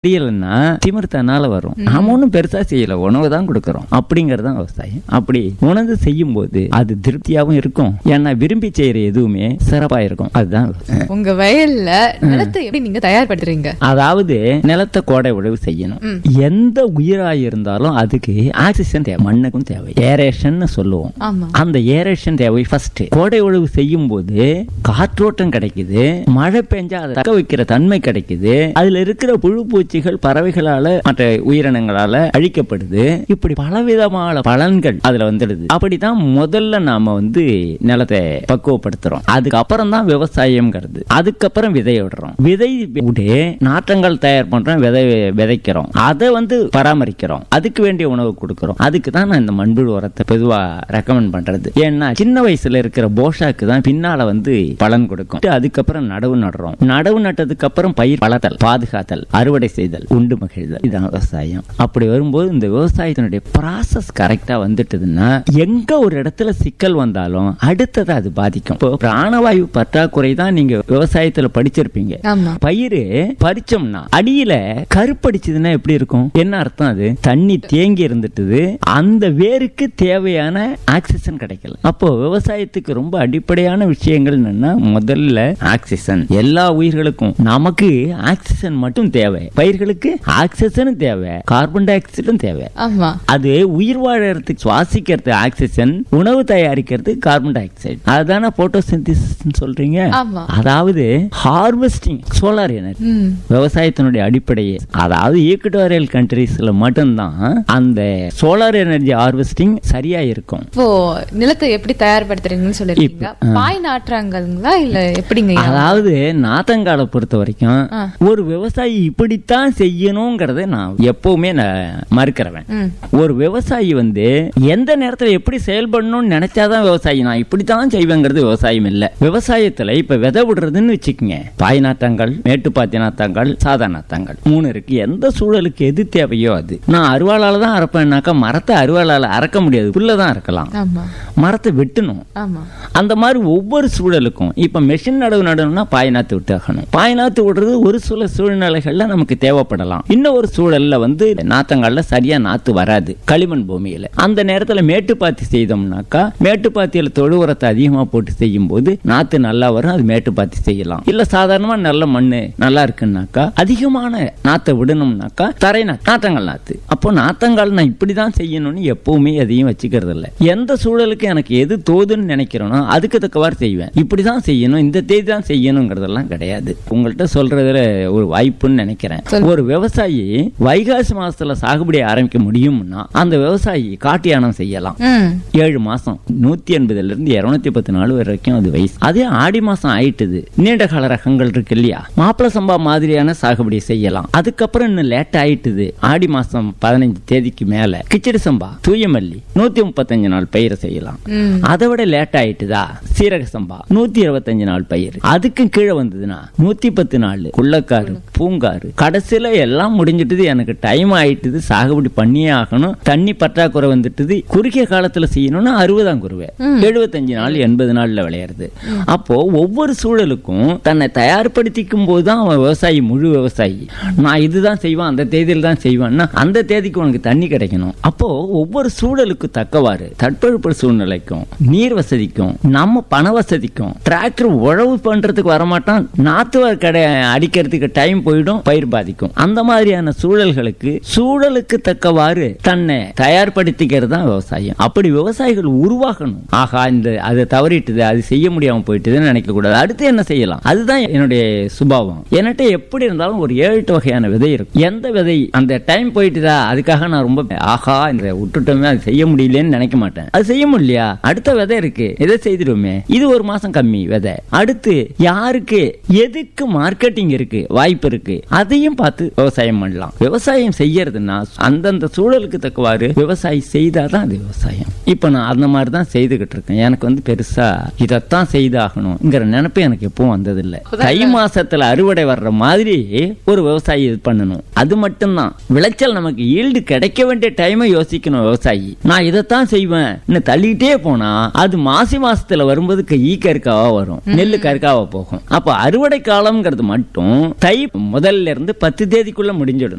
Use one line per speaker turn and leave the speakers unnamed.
முடியலன்னா திமிரு தன்னால வரும் நாம ஒன்றும் பெருசா செய்யல உணவு தான் கொடுக்கறோம் அப்படிங்கறது தான் விவசாயம் அப்படி உணவு செய்யும் போது அது திருப்தியாவும் இருக்கும் ஏன்னா விரும்பி செய்யற எதுவுமே சிறப்பா இருக்கும் அதுதான் விவசாயம்.
உங்க வயல்ல நிலத்தை எப்படி நீங்க தயார்படுத்துறீங்க
அதாவது நிலத்தை கோடை உழவு செய்யணும்
ம்.
எந்த உயிரா இருந்தாலும் அதுக்கு ஆக்சிஜன் தேவை மண்ணுக்கும் தேவை ஏரேஷன் சொல்லுவோம்
ஆமா
அந்த ஏரேஷன் தேவை ஃபர்ஸ்ட் கோடை உழவு செய்யும் போது காற்றோட்டம் கிடைக்குது மழை பெஞ்சா அதை தக்க வைக்கிற தன்மை கிடைக்குது அதுல இருக்கிற புழு பூச்சிகள் பறவைகளால மற்ற உயிரினங்களால அழிக்கப்படுது இப்படி பலவிதமான பலன்கள் அதுல வந்துடுது அப்படிதான் முதல்ல நாம வந்து நிலத்தை பக்குவப்படுத்துறோம் அதுக்கப்புறம் தான் விவசாயம்ங்கிறது அதுக்கப்புறம் விதை விடுறோம் விதை விட்டு நாற்றங்கள் தயார் பண்றோம் விதை விதைக்கிறோம் அதை வந்து பராமரிக்கிறோம் அதுக்கு வேண்டிய உணவு கொடுக்கிறோம் அதுக்கு தான் நான் இந்த மண்புழு உரத்தை பொதுவா ரெக்கமெண்ட் பண்றது ஏன்னா சின்ன வயசுல இருக்கிற போஷாக்கு தான் பின்னால வந்து பலன் கொடுக்கும் அதுக்கப்புறம் நடவு நடுறோம் நடவு நட்டதுக்கு அப்புறம் பயிர் வளர்த்தல் பாதுகாத்தல் அறுவடை செய்தல் உண்டு மகிழ்தல் இதான் விவசாயம் அப்படி வரும்போது இந்த விவசாயத்தினுடைய ப்ராசஸ் கரெக்டா வந்துட்டதுன்னா எங்க ஒரு இடத்துல சிக்கல் வந்தாலும் அடுத்ததை அது பாதிக்கும் இப்போ பிராணவாயு பற்றாக்குறை தான் நீங்க விவசாயத்துல படிச்சிருப்பீங்க
ஆமா
பயிறு பறிச்சோம்னா அடியில கருப்படிச்சதுன்னா எப்படி இருக்கும் என்ன அர்த்தம் அது தண்ணி தேங்கி இருந்துட்டுது அந்த வேருக்கு தேவையான ஆக்சிஜன் கிடைக்கல அப்போ விவசாயத்துக்கு ரொம்ப அடிப்படையான விஷயங்கள் என்னன்னா முதல்ல ஆக்சிஜன் எல்லா உயிர்களுக்கும் நமக்கு ஆக்சிஜன் மட்டும் தேவை பயிர்களுக்கு ஆக்சிஜனும் தேவை கார்பன் டை ஆக்சைடும் தேவை
ஆமா
அது உயிர் வாழறதுக்கு சுவாசிக்கிறது ஆக்சிஜன் உணவு தயாரிக்கிறது கார்பன் டை ஆக்சைடு அதுதானே போட்டோசிந்தசிஸ் சொல்றீங்க
ஆமா
அதாவது ஹார்வெஸ்டிங் சோலார் எனர்ஜி
ம்
விவசாயத்தினுடைய அடிப்படையே அதாவது ஈக்குட்டோரியல் கண்ட்ரீஸ்ல மட்டும்தான் அந்த சோலார் எனர்ஜி ஹார்வெஸ்டிங் சரியா இருக்கும்
இப்போ நிலத்தை எப்படி தயார்படுத்துறீங்கன்னு சொல்லிருக்கீங்க பாய் நாட்டுறாங்களா இல்ல எப்படிங்க ஐயா?
அதாவது நாத்தங்காலை பொறுத்த வரைக்கும்
ஆ.
ஒரு விவசாயி இப்படித்தான் செய்யணுங்கிறத நான் எப்பவுமே நான் மறுக்கிறவன்
ம்
ஒரு விவசாயி வந்து எந்த நேரத்துல எப்படி செயல்படணும்னு நினைச்சாதான் விவசாயி நான் இப்படித்தான் செய்வேங்கிறது விவசாயம் இல்ல விவசாயத்துல இப்ப விதை விடுறதுன்னு வச்சுக்கோங்க பாய் நாத்தாங்கள் மேட்டுப்பாத்தி நாத்தாங்கள் சாதா நாத்தாங்கள் மூணு இருக்கு எந்த சூழலுக்கு எது தேவையோ அது நான் அருவாளால தான் அரைப்பேன்னாக்கா மரத்தை அருவாளால அறக்க முடியாது புல்லதான் அறக்கலாம்
ஆமா
மரத்தை வெட்டணும்
ஆமா
அந்த மாதிரி ஒவ்வொரு சூழலுக்கும் இப்ப மெஷின் நடவு நடணும்னா பாய் நாத்து விட்டு ஆகணும் பாய் நாத்து விடுறது ஒரு சில சூழ்நிலைகள்ல நமக்கு தேவைப்படலாம் இன்னும் ஒரு சூழல்ல வந்து நாத்தங்கள்ல சரியா நாத்து வராது களிமண் பூமியில அந்த நேரத்துல மேட்டுப்பாத்தி செய்தோம்னாக்கா மேட்டுப்பாத்தியில தொழு உரத்தை அதிகமா போட்டு செய்யும் போது நாத்து நல்லா வரும் அது மேட்டுப்பாத்தி செய்யலாம் இல்ல சாதாரணமா நல்ல மண்ணு நல்லா இருக்குன்னாக்கா அதிகமான நாத்தை விடணும்னாக்கா தரை நாத்து நாத்தங்கள் நாத்து அப்போ நாத்தங்கால் நான் இப்படிதான் செய்யணும்னு எப்பவுமே எதையும் வச்சுக்கிறது இல்ல எந்த சூழலுக்கு எனக்கு எது தோதுன்னு நினைக்கிறேனோ அதுக்கு தக்கவாறு செய்வேன் இப்படிதான் செய்யணும் இந்த தேதி தான் செய்யணுங்கிறதெல்லாம் கிடையாது உங்கள்கிட்ட சொல்றதுல ஒரு வாய்ப்புன்னு நினைக்கிறேன்
சொல்லு.
ஒரு விவசாயி வைகாசி மாசத்துல சாகுபடி ஆரம்பிக்க முடியும்னா அந்த விவசாயி காட்டு யானம் செய்யலாம்
ம்
ஏழு மாசம் நூத்தி எண்பதுல இருந்து இருநூத்தி பத்து நாள் வரைக்கும் அது வயசு அதே ஆடி மாசம் ஆயிட்டுது நீண்ட கால ரகங்கள் இருக்கு இல்லையா மாப்பிள சம்பா மாதிரியான சாகுபடி செய்யலாம் அதுக்கப்புறம் இன்னும் லேட் ஆயிட்டுது ஆடி மாசம் பதினஞ்சு தேதிக்கு மேல கிச்சடி சம்பா தூயமல்லி நூத்தி முப்பத்தஞ்சு நாள் பயிரை செய்யலாம்
ம்
அதை விட லேட் ஆயிட்டுதா சீரக சம்பா நூத்தி இருபத்தஞ்சு நாள் பயிர் அதுக்கும் கீழே வந்ததுன்னா நூத்தி பத்து நாள் குள்ளக்காரு பூங்காரு கடைசியில எல்லாம் முடிஞ்சிட்டுது எனக்கு டைம் ஆயிட்டுது சாகுபடி பண்ணியே ஆகணும் தண்ணி பற்றாக்குறை வந்துட்டுது குறுகிய காலத்துல செய்யணும்னா அறுபதாம் குருவை எழுபத்தஞ்சு நாள் எண்பது நாள்ல விளையாடுது அப்போ ஒவ்வொரு சூழலுக்கும் தன்னை தயார்படுத்திக்கும் போது தான் அவன் விவசாயி முழு விவசாயி நான் இதுதான் செய்வேன் அந்த தேதியில் தான் செய்வேன்னா அந்த தேதிக்கு உனக்கு தண்ணி கிடைக்கணும் அப்போ ஒவ்வொரு சூழலுக்கு தக்கவாறு தட்பவெப்ப சூழ்நிலைக்கும் நீர் வசதிக்கும் நம்ம பண வசதிக்கும் டிராக்டர் உழவு பண்றதுக்கு வரமாட்டான் நாத்து கடை அடிக்கிறதுக்கு டைம் போயிடும் பயிர் பாதிக்கும் அந்த மாதிரியான சூழல்களுக்கு சூழலுக்கு தக்கவாறு தன்னை தயார்படுத்திக்கிறது தான் விவசாயம் அப்படி விவசாயிகள் உருவாகணும் ஆகா இந்த அதை தவறிட்டுது அது செய்ய முடியாம போயிட்டுதுன்னு நினைக்க கூடாது அடுத்து என்ன செய்யலாம் அதுதான் என்னுடைய சுபாவம் என்கிட்ட எப்படி இருந்தாலும் ஒரு ஏழு எட்டு வகையான விதை இருக்கும் எந்த விதை அந்த டைம் போயிட்டுதா அதுக்காக நான் ரொம்ப ஆஹா இந்த விட்டுட்டோமே அது செய்ய முடியலன்னு நினைக்க மாட்டேன் அது செய்ய முடியலையா அடுத்த விதை இருக்கு இதை செய்திடுவோமே இது ஒரு மாசம் கம்மி விதை அடுத்து யாருக்கு எதுக்கு மார்க்கெட்டிங் இருக்கு வாய்ப்பு இருக்கு அதையும் பார்த்து விவசாயம் பண்ணலாம் விவசாயம் செய்யறதுன்னா அந்தந்த சூழலுக்கு தக்கவாறு விவசாயி செய்தாதான் அது விவசாயம் இப்ப நான் அந்த மாதிரி தான் செய்துகிட்டு இருக்கேன் எனக்கு வந்து பெருசா இதைத்தான் செய்தாகணுங்கிற நினைப்பு எனக்கு எப்பவும் வந்ததில்லை தை மாசத்துல அறுவடை வர்ற மாதிரி ஒரு விவசாயி இது பண்ணணும் அது மட்டும்தான் விளைச்சல் நமக்கு ஈல்டு கிடைக்க வேண்டிய டைமை யோசிக்கணும் விவசாயி நான் இதைத்தான் செய்வேன் இன்னும் தள்ளிட்டே போனா அது மாசி மாசத்துல வரும்போது க- ஈ கருக்காவா வரும் நெல்லு கருக்காவா போகும் அப்ப அறுவடை காலம்ங்கிறது மட்டும் தை முதல்ல இருந்து பத்து தேதிக்குள்ள முடிஞ்சிடணும்